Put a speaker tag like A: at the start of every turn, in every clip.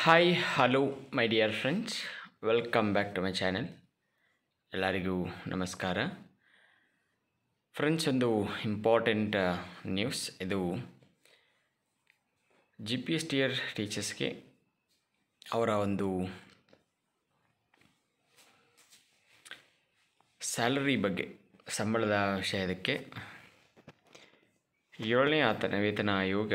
A: hi hello my dear friends welcome back to my channel ಎಲ್ಲರಿಗೂ ನಮಸ್ಕಾರ friends ಒಂದು important news ಇದು G P S T R ಟೀಚರ್ಸ್ಗೆ ಅವರ ಒಂದು ಸ್ಯಾಲರಿ ಬಗ್ಗೆ ಸಂಬಳದ ವಿಷಯದಕ್ಕೆ ಏಳನೇ ಆತನ ವೇತನ ಆಯೋಗ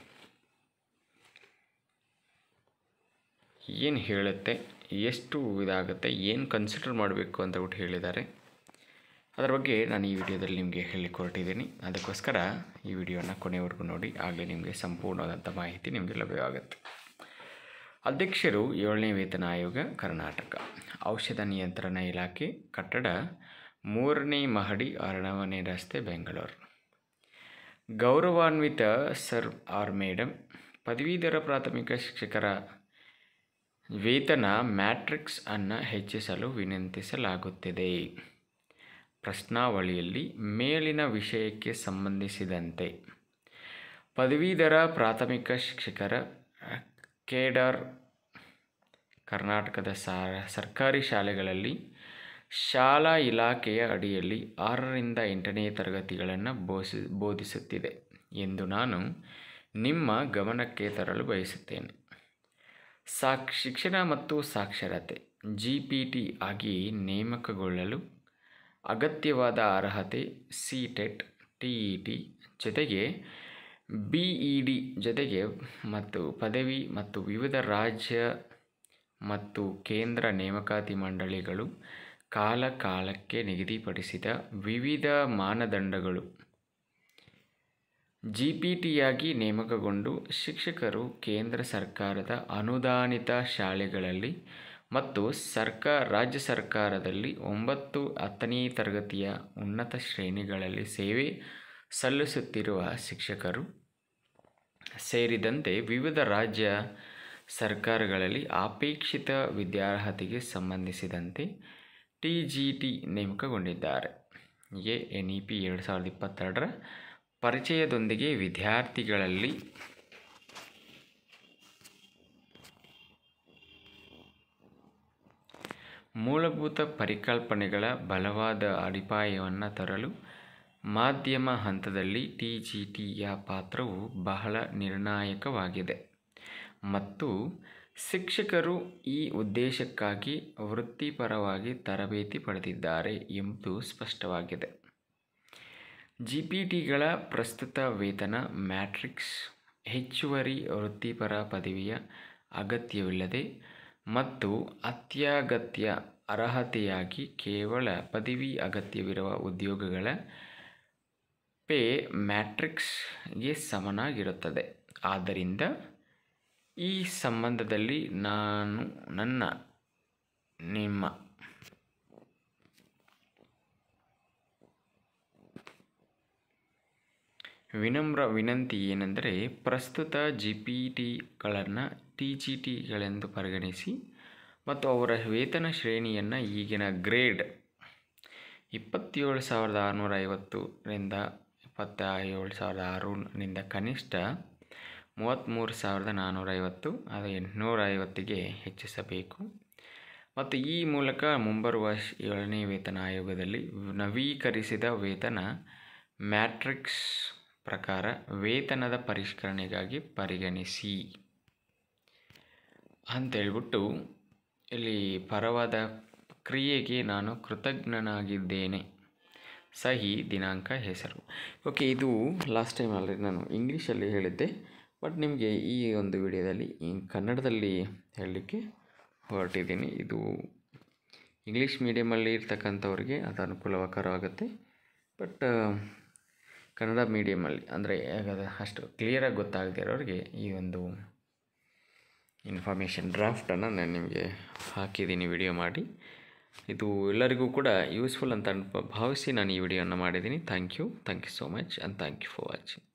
A: ಏನು ಹೇಳುತ್ತೆ ಎಷ್ಟು ಇದಾಗುತ್ತೆ ಏನು ಕನ್ಸಿಡರ್ ಮಾಡಬೇಕು ಅಂತ ಬಿಟ್ಟು ಹೇಳಿದ್ದಾರೆ ಅದರ ಬಗ್ಗೆ ನಾನು ಈ ವಿಡಿಯೋದಲ್ಲಿ ನಿಮಗೆ ಹೇಳಲಿಕ್ಕೆ ಹೊರಟಿದ್ದೀನಿ ಅದಕ್ಕೋಸ್ಕರ ಈ ವಿಡಿಯೋನ ಕೊನೆವರೆಗೂ ನೋಡಿ ಆಗಲೇ ನಿಮಗೆ ಸಂಪೂರ್ಣವಾದಂಥ ಮಾಹಿತಿ ನಿಮಗೆ ಲಭ್ಯವಾಗುತ್ತೆ ಅಧ್ಯಕ್ಷರು ಏಳನೇ ವೇತನ ಆಯೋಗ ಕರ್ನಾಟಕ ಔಷಧ ನಿಯಂತ್ರಣ ಇಲಾಖೆ ಕಟ್ಟಡ ಮೂರನೇ ಮಹಡಿ ಅರಣ್ಯಮನೆ ರಸ್ತೆ ಬೆಂಗಳೂರು ಗೌರವಾನ್ವಿತ ಸರ್ ಆರ್ ಮೇಡಮ್ ಪದವೀಧರ ಪ್ರಾಥಮಿಕ ಶಿಕ್ಷಕರ ವೇತನ ಮ್ಯಾಟ್ರಿಕ್ಸ್ ಅನ್ನು ಹೆಚ್ಚಿಸಲು ವಿನಂತಿಸಲಾಗುತ್ತಿದೆ ಪ್ರಶ್ನಾವಳಿಯಲ್ಲಿ ಮೇಲಿನ ವಿಷಯಕ್ಕೆ ಸಂಬಂಧಿಸಿದಂತೆ ಪದವೀಧರ ಪ್ರಾಥಮಿಕ ಶಿಕ್ಷಕರ ಕೇಡರ್ ಕರ್ನಾಟಕದ ಸಾ ಸರ್ಕಾರಿ ಶಾಲೆಗಳಲ್ಲಿ ಶಾಲಾ ಇಲಾಖೆಯ ಅಡಿಯಲ್ಲಿ ಆರರಿಂದ ಎಂಟನೇ ತರಗತಿಗಳನ್ನು ಬೋಧಿಸಿ ಬೋಧಿಸುತ್ತಿದೆ ಎಂದು ನಾನು ನಿಮ್ಮ ಗಮನಕ್ಕೆ ತರಲು ಬಯಸುತ್ತೇನೆ ಸಾಕ್ ಶಿಕ್ಷಣ ಮತ್ತು ಸಾಕ್ಷರತೆ ಜಿ ಪಿ ಟಿ ಆಗಿ ನೇಮಕಗೊಳ್ಳಲು ಅಗತ್ಯವಾದ ಅರ್ಹತೆ C TET T E T ಜೊತೆಗೆ ಬಿ ಇ ಡಿ ಜೊತೆಗೆ ಮತ್ತು ಪದವಿ ಮತ್ತು ವಿವಿಧ ರಾಜ್ಯ ಮತ್ತು ಕೇಂದ್ರ ನೇಮಕಾತಿ ಮಂಡಳಿಗಳು ಕಾಲ ಕಾಲಕ್ಕೆ ನಿಗದಿಪಡಿಸಿದ ವಿವಿಧ ಮಾನದಂಡಗಳು ಜಿ ಪಿ ಟಿಯಾಗಿ ನೇಮಕಗೊಂಡು ಶಿಕ್ಷಕರು ಕೇಂದ್ರ ಸರ್ಕಾರದ ಅನುದಾನಿತ ಶಾಲೆಗಳಲ್ಲಿ ಮತ್ತು ಸರ್ಕಾರ ರಾಜ್ಯ ಸರ್ಕಾರದಲ್ಲಿ ಒಂಬತ್ತು ಹತ್ತನೇ ತರಗತಿಯ ಉನ್ನತ ಶ್ರೇಣಿಗಳಲ್ಲಿ ಸೇವೆ ಸಲ್ಲಿಸುತ್ತಿರುವ ಶಿಕ್ಷಕರು ಸೇರಿದಂತೆ ವಿವಿಧ ರಾಜ್ಯ ಸರ್ಕಾರಗಳಲ್ಲಿ ಅಪೇಕ್ಷಿತ ವಿದ್ಯಾರ್ಹತೆಗೆ ಸಂಬಂಧಿಸಿದಂತೆ ಟಿ ಜಿ ಟಿ ನೇಮಕಗೊಂಡಿದ್ದಾರೆ ಎ ಎನ್ ಇ ಪಿ ಎರಡು ಸಾವಿರದ ಇಪ್ಪತ್ತೆರಡರ ಪರಿಚಯದೊಂದಿಗೆ ವಿದ್ಯಾರ್ಥಿಗಳಲ್ಲಿ ಮೂಲಭೂತ ಪರಿಕಲ್ಪನೆಗಳ ಬಲವಾದ ಅಡಿಪಾಯವನ್ನು ತರಲು ಮಾಧ್ಯಮ ಹಂತದಲ್ಲಿ ಟಿ ಜಿ ಟಿಯ ಪಾತ್ರವು ಬಹಳ ನಿರ್ಣಾಯಕವಾಗಿದೆ ಮತ್ತು ಶಿಕ್ಷಕರು ಈ ಉದ್ದೇಶಕ್ಕಾಗಿ ವೃತ್ತಿಪರವಾಗಿ ತರಬೇತಿ ಪಡೆದಿದ್ದಾರೆ ಎಂಬುದು ಸ್ಪಷ್ಟವಾಗಿದೆ ಜಿ ಪಿ ಟಿಗಳ ಪ್ರಸ್ತುತ ವೇತನ ಮ್ಯಾಟ್ರಿಕ್ಸ್ ಹೆಚ್ಚುವರಿ ವೃತ್ತಿಪರ ಪದವಿಯ ಅಗತ್ಯವಿಲ್ಲದೆ ಮತ್ತು ಅತ್ಯಗತ್ಯ ಅರ್ಹತೆಯಾಗಿ ಕೇವಲ ಪದವಿ ಅಗತ್ಯವಿರುವ ಉದ್ಯೋಗಗಳ ಪೇ ಮ್ಯಾಟ್ರಿಕ್ಸ್ಗೆ ಸಮನಾಗಿರುತ್ತದೆ ಆದ್ದರಿಂದ ಈ ಸಂಬಂಧದಲ್ಲಿ ನಾನು ನನ್ನ ನಿಮ್ಮ ವಿನಮ್ರ ವಿನಂತಿ ಏನೆಂದರೆ ಪ್ರಸ್ತುತ ಜಿ ಪಿ ಟಿಗಳನ್ನು ಟಿ ಜಿ ಟಿಗಳೆಂದು ಪರಿಗಣಿಸಿ ಮತ್ತು ಅವರ ವೇತನ ಶ್ರೇಣಿಯನ್ನು ಈಗಿನ ಗ್ರೇಡ್ ಇಪ್ಪತ್ತೇಳು ಸಾವಿರದ ಆರುನೂರ ಐವತ್ತರಿಂದ ಇಪ್ಪತ್ತ ಏಳು ಸಾವಿರದ ಆರುನಿಂದ ಕನಿಷ್ಠ ಮೂವತ್ತ್ಮೂರು ಸಾವಿರದ ನಾನ್ನೂರ ಐವತ್ತು ಅದು ಎಂಟುನೂರ ಐವತ್ತಿಗೆ ಹೆಚ್ಚಿಸಬೇಕು ಮತ್ತು ಈ ಮೂಲಕ ಮುಂಬರುವ ಏಳನೇ ವೇತನ ಆಯೋಗದಲ್ಲಿ ನವೀಕರಿಸಿದ ವೇತನ ಮ್ಯಾಟ್ರಿಕ್ಸ್ ಪ್ರಕಾರ ವೇತನದ ಪರಿಷ್ಕರಣೆಗಾಗಿ ಪರಿಗಣಿಸಿ ಅಂತೇಳ್ಬಿಟ್ಟು ಇಲ್ಲಿ ಪರವಾದ ಕ್ರಿಯೆಗೆ ನಾನು ಕೃತಜ್ಞನಾಗಿದ್ದೇನೆ ಸಹಿ ದಿನಾಂಕ ಹೆಸರು ಓಕೆ ಇದು ಲಾಸ್ಟ್ ಟೈಮ್ ಆಲ್ರೆಡಿ ನಾನು ಇಂಗ್ಲೀಷಲ್ಲಿ ಹೇಳಿದ್ದೆ ಬಟ್ ನಿಮಗೆ ಈ ಒಂದು ವಿಡಿಯೋದಲ್ಲಿ ಕನ್ನಡದಲ್ಲಿ ಹೇಳಲಿಕ್ಕೆ ಹೊರಟಿದ್ದೀನಿ ಇದು ಇಂಗ್ಲೀಷ್ ಮೀಡಿಯಮಲ್ಲಿ ಇರ್ತಕ್ಕಂಥವ್ರಿಗೆ ಅದು ಅನುಕೂಲಕರವಾಗುತ್ತೆ ಬಟ್ ಕನ್ನಡ ಮೀಡಿಯಮಲ್ಲಿ ಅಂದರೆ ಅಷ್ಟು ಕ್ಲಿಯರಾಗಿ ಗೊತ್ತಾಗದೇ ಇರೋರಿಗೆ ಈ ಒಂದು ಇನ್ಫಾರ್ಮೇಷನ್ ಡ್ರಾಫ್ಟನ್ನು ನಾನು ನಿಮಗೆ ಹಾಕಿದ್ದೀನಿ ವಿಡಿಯೋ ಮಾಡಿ ಇದು ಎಲ್ಲರಿಗೂ ಕೂಡ ಯೂಸ್ಫುಲ್ ಅಂತ ಭಾವಿಸಿ ನಾನು ಈ ವಿಡಿಯೋನ ಮಾಡಿದ್ದೀನಿ thank you thank you so much and thank you for watching